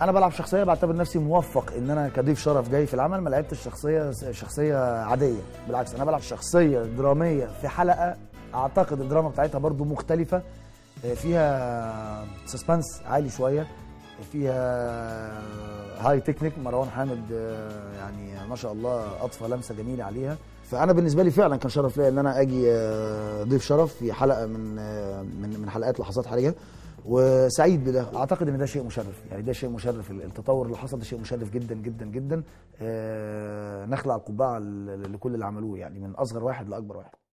انا بلعب شخصيه بعتبر نفسي موفق ان انا كضيف شرف جاي في العمل ما لعبتش شخصيه شخصيه عاديه بالعكس انا بلعب شخصيه دراميه في حلقه اعتقد الدراما بتاعتها برضو مختلفه آه، فيها سسبنس عالي شويه فيها هاي تكنيك مروان حامد آه، يعني ما شاء الله اضفى لمسه جميله عليها فانا بالنسبه لي فعلا كان شرف ليا ان انا اجي آه، ضيف شرف في حلقه من آه، من من حلقات لحظات حرجه وسعيد بده اعتقد ان ده شيء مشرف يعني ده شيء مشرف التطور اللي حصل ده شيء مشرف جدا جدا جدا آه، نخلع القبعه ل- لكل اللي عملوه يعني من اصغر واحد لاكبر واحد